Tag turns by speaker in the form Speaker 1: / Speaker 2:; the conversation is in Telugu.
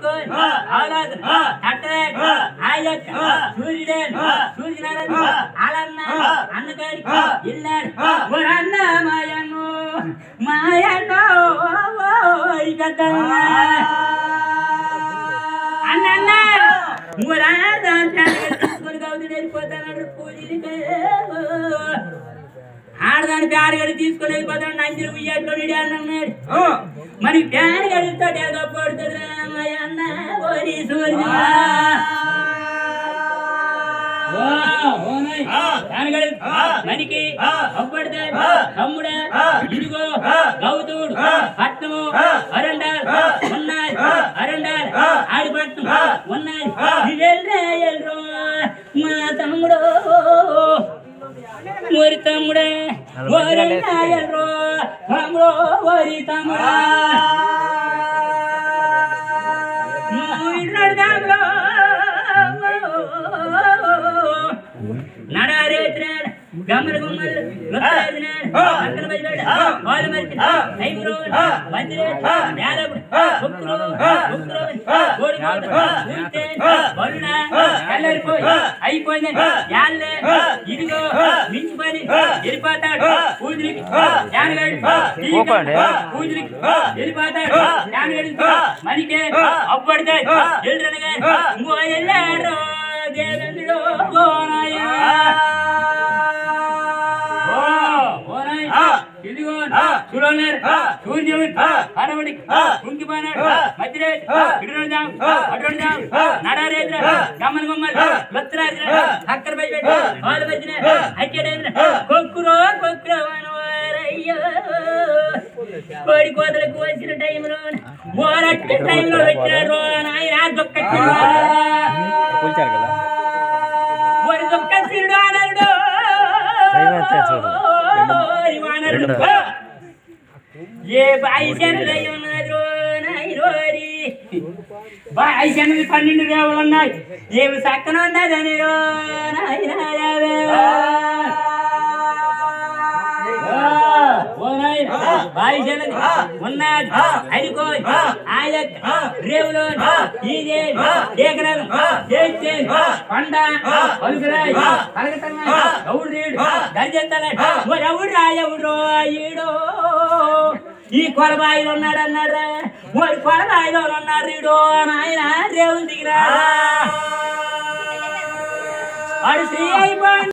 Speaker 1: అడుక్కోని అవలాదు తట్టలేక ఆయొక్క సూర్యుడేను సూర్యనారాయణ అలన్న అన్నగాడి ఇల్లాడు ఒరన్న మాయను మాయను పెద్దమ్మ అన్న తీసుకొని గౌతుడు వెళ్ళిపోతాడు పూజలకి ఆడదాని పేడగడి తీసుకొని వెళ్ళిపోతాడు నంజలు ఉయ్యాట్లో నిడి అన్నాడు మరి పేడగడితో ఎగపడుతుంది అన్న ఓరి సూర్య మనకి అప్పడితే తమ్ముడే ఇదిగో గౌతుడు పట్నము అరండాల్ ఉన్నాయి అరండాల్ ఆడిపట్నం ఉన్నాయి ఇదెల్రా ఎల్రో మా తమ్ముడు ఓరి తమ్ముడే ఓరి నాయల్రో తమ్ముడు ఓరి తమ్ముడా నువ్వు ఇన్నాడు తమ్ముడు నడారేత్రాడు గమ్మల గుమ్మలు నొత్తరాదినాడు అక్కల బయలుడు పాలు మరిచి ఐగురు మందిరే యాదవుడు భక్తులు భక్తులు కోడి కోడి ఊరితే వరుణ కల్లరిపోయి అయిపోయింది యాళ్ళే ఇదిగో మించిపోయి వెళ్ళిపోతాడు పూజలికి జానగాడు పూజలికి వెళ్ళిపోతాడు జానగాడి మనకే అప్పడితే ఎల్లుడనగా ఇంకో వెళ్ళాడు దేవేంద్రుడు ఓనాయా ఇదిగో చూడలేరు సూర్యుడు కనబడి కుంగిపోయినాడు మధ్యరే ఇడుదాం అటుదాం నడారేద్ర గమ్మల గుమ్మలు లొత్తరాజు అక్కర పై పెట్టి వాళ్ళు వచ్చిన అక్కడేద్ర కొక్కురో కొక్కురో అనవారయ్యో కోడి కోతలకు వచ్చిన టైంలో ఓరట్టి టైంలో పెట్టినారు నాయన దొక్క
Speaker 2: కూల్చారు కదా
Speaker 1: ఓరి దొక్క సిరుడు అనరుడు
Speaker 2: టైం వచ్చే చూడు.
Speaker 1: ఓరి వానరుడు. ఏ బాయి శనగలు ఉన్నదో నాయనోరి బాయి శనగలు పన్నెండు రేవులు ఉన్నాయి ఏమి సక్కన ఉన్నదని బాయి శనగ ఉన్నది అడిగో ఆయక రేవులో ఈజే ఏకరాలు చేస్తే పండ పలుకురాయి కలగతన్న ఎవడు రేడు గజెత్తలే ఎవడు రా ఎవడు ఈడో ఈ కొలబాయిలో ఉన్నాడు అన్నాడు వాడు కొలబాయిలో ఉన్నాడు రీడో నాయన రేవులు దిగిరా వాడు శ్రీ అయిపోయి